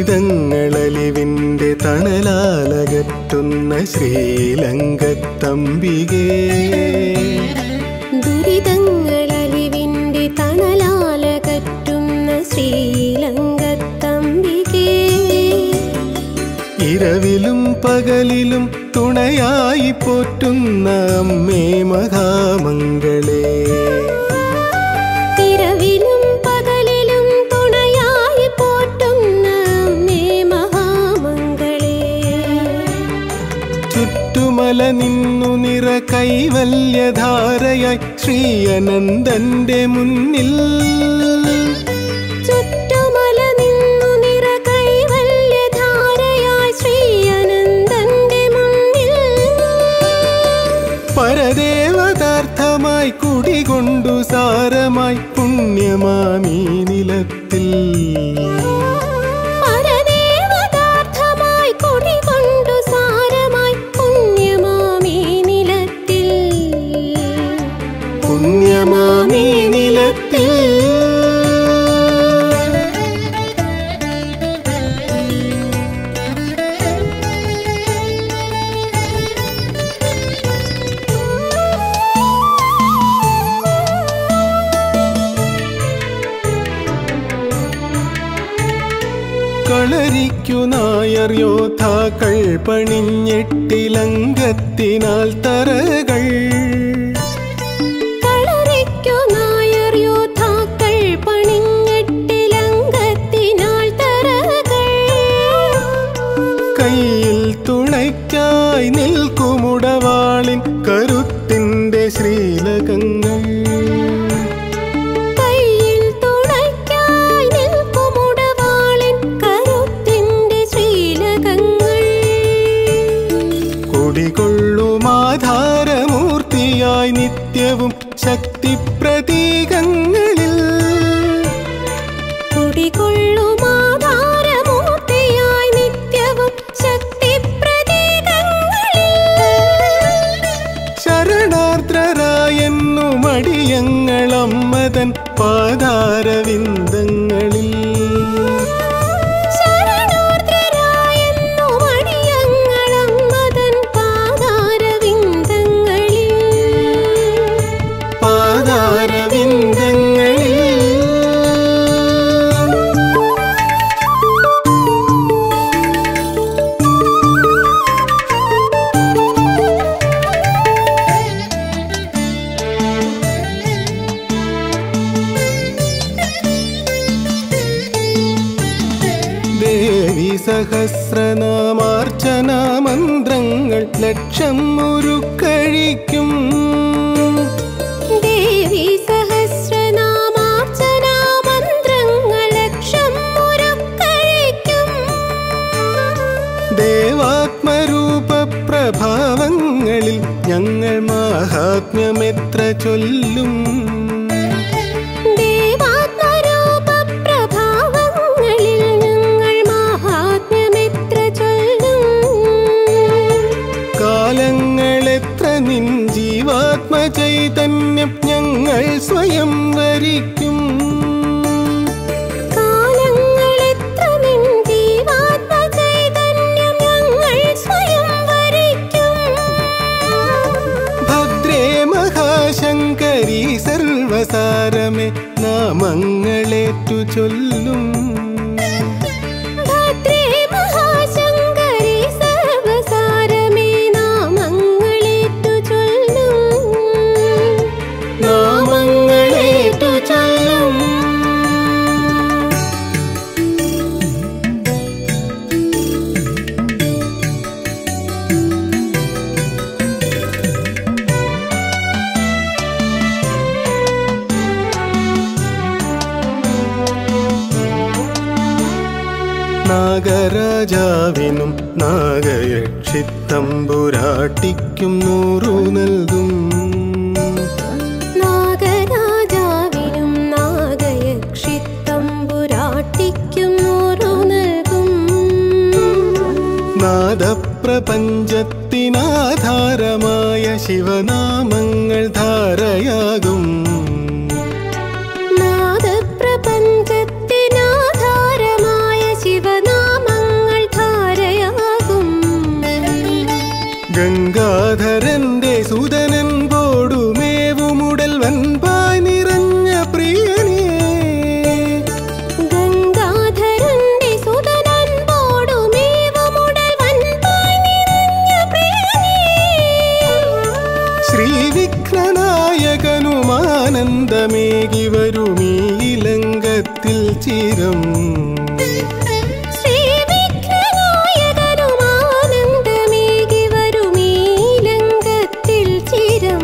ദുരിതങ്ങളലിവിൻ്റെ തണലാലകറ്റുന്ന ശ്രീലങ്കത്തമ്പികേ ദുരിതങ്ങളലിവിൻ്റെ തണലാലകറ്റുന്ന ശ്രീലങ്കത്തമ്പികേ ഇരവിലും പകലിലും തുണയായി പോറ്റുന്ന അമ്മേ മഹാമംഗളേ ഇരവിലും പകലിലും തുണയായി പോറ്റുന്ന അമ്മേ മഹാമംഗളേ ചുറ്റുമല നിന്നു നിറ കൈവല്യധാരയായി ശ്രീ അനന്തന്റെ മുന്നിൽ ചുറ്റുമല നിന്നു നിറ കൈവല്യധാരയായി ശ്രീ അനന്തന്റെ മുന്നിൽ പരദേവതാർത്ഥമായി കുടികൊണ്ടു സാരമായി പുണ്യമാമീ നിലത്തിൽ പരദേവതാർത്ഥമായി കുടികൊണ്ടു സാരമായി പുണ്യമാമീ നിലത്തിൽ പുണ്യമാമീ നിലത്തിൽ കളരിക്കു നായർ യോദ്ധാക്കൾ പണിഞ്ഞെട്ടിലങ്കത്തിനാൽ തറകൾ കളറിക്കു നായർ യോദ്ധാക്കൾ പണിഞ്ഞെട്ടിലങ്കത്തിനാൾ തറകൾ കയ്യിൽ തുണയ്ക്കായി നിൽക്കുമുടവാളിൻ കരുത്തിൻ്റെ ശ്രീലകങ്ങൾ കയ്യിൽ തുണയ്ക്കായി നിൽക്കുമുടവാളിൻ കരുത്തിൻ്റെ ശ്രീലകങ്ങൾ കുടികൊള്ളുമാധാരമൂർത്തിയായി നിത്യവും ശക്തി പ്രതീകങ്ങളിൽ കുടികൊള്ളുമാധാരമൂർത്തിയായി നിത്യവും ശക്തി പ്രതീകങ്ങളിൽ ശരണാർദ്രരായെന്നു മടിയങ്ങളമ്മതൻ പാതാരവിന്ദങ്ങളിൽ ശരണോർദ്രരായെന്നു മടിയങ്ങളമ്മതൻ പാതാരവിന്ദങ്ങളിൽ പാതാരവിന്ദങ്ങളിൽ ദേവി സഹസ്രനാമാർച്ചന മന്ത്രങ്ങൾ ലക്ഷം ഉരുക്കഴിക്കും ദേവി സഹസ്രനാമാർച്ചനാ മന്ത്രങ്ങൾ ലക്ഷം മുരുക്കഴിക്കും ദേവാത്മരൂപ പ്രഭാവങ്ങളിൽ ഞങ്ങൾ മാഹാത്മ്യമെത്ര ചൊല്ലും ദേവാത്മരൂപ പ്രഭാവങ്ങളിൽ ഞങ്ങൾ മാഹാത്മ്യമെത്ര ചൊല്ലും കാലങ്ങളെത്ര നിൻ ജീവാത്മ ചൈതന്യം ഞങ്ങൾ സ്വയം വരിക്കും കാലങ്ങളെത്ര നിൻ ജീവാത്മ ചൈതന്യം ഞങ്ങൾ സ്വയം വരിക്കും ഭദ്രേ മഹാശങ്കരി സർവസാരമേ നാമങ്ങളേറ്റു ചൊല്ലും ഭദ്രേ മഹാശങ്കരി സർവസാരമേ നാമങ്ങളേറ്റു ചൊല്ലും നാമങ്ങളേറ്റു ചൊല്ലും നാഗരാജാവിനും നാഗയക്ഷിത്തമ്പുരാട്ടിക്കും നൂറു നൽകും നാഗരാജാവിനും നാഗയക്ഷിത്തമ്പുരാട്ടിക്കും നൂറു നൽകും നാദപ്രപഞ്ചത്തിനാധാരമായ ശിവനാമങ്ങൾ ധാരയാകും നാദപ്രപഞ്ചത്തിനാധാരമായ ശിവനാമങ്ങൾ ആനന്ദമേകി വരുമീ ഇലങ്കത്തിൽ ചിരം ശ്രീവിഘ്നനായകനുമാനന്ദമേകി വരുമീ ലങ്കത്തിൽ ചിരം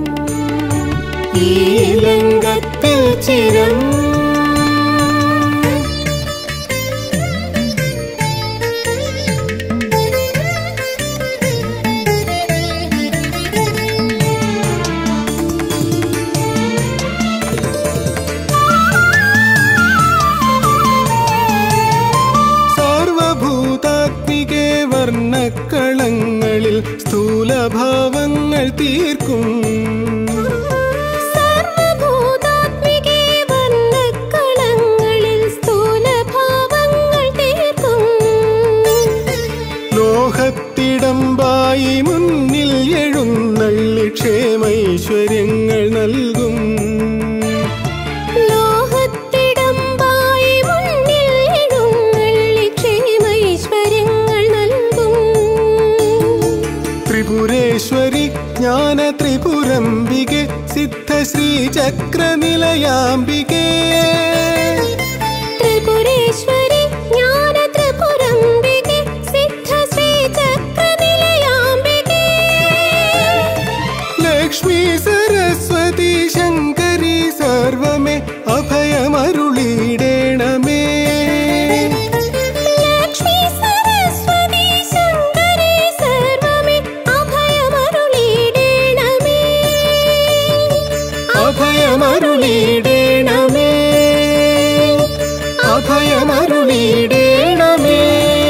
ഈ ഇലങ്കത്തിൽ ചിരം സാർവഭൂതാത്മികേ വർണ്ണക്കളങ്ങളിൽ സ്ഥൂലഭാവങ്ങൾ തീർക്കും സർവഭൂതാത്മികേ വർണ്ണക്കളങ്ങളിൽ സ്ഥൂലഭാവങ്ങൾ തീർക്കും ലോഹത്തിടമ്പായി മുന്നിൽ എഴുന്നള്ളി ക്ഷേമൈശ്വര്യങ്ങൾ നൽകും ലോഹത്തിടമ്പായി മുന്നിൽ എഴുന്നള്ളി ക്ഷേമൈശ്വര്യങ്ങൾ നൽകും ത്രിപുരേശ്വരി ജ്ഞാന ത്രിപുരംബികെ സിദ്ധശ്രീ ചക്രനിലയാംബികേ ത്രിപുരേശ്വരി ജ്ഞാന ത്രിപുരംബികെ സിദ്ധശ്രീ ചക്രനിലയാംബികെ ലക്ഷ്മി സരസ്വതി ശങ്കരി സർവമേ അഭയമരുളിയിടേണമേ ലക്ഷ്മി സരസ്വതി ശങ്കരി സർവമേ അഭയമരുളിയിടേണമേ അഭയമരുളിയിടേണമേ അഭയമരുളിയിടേണമേ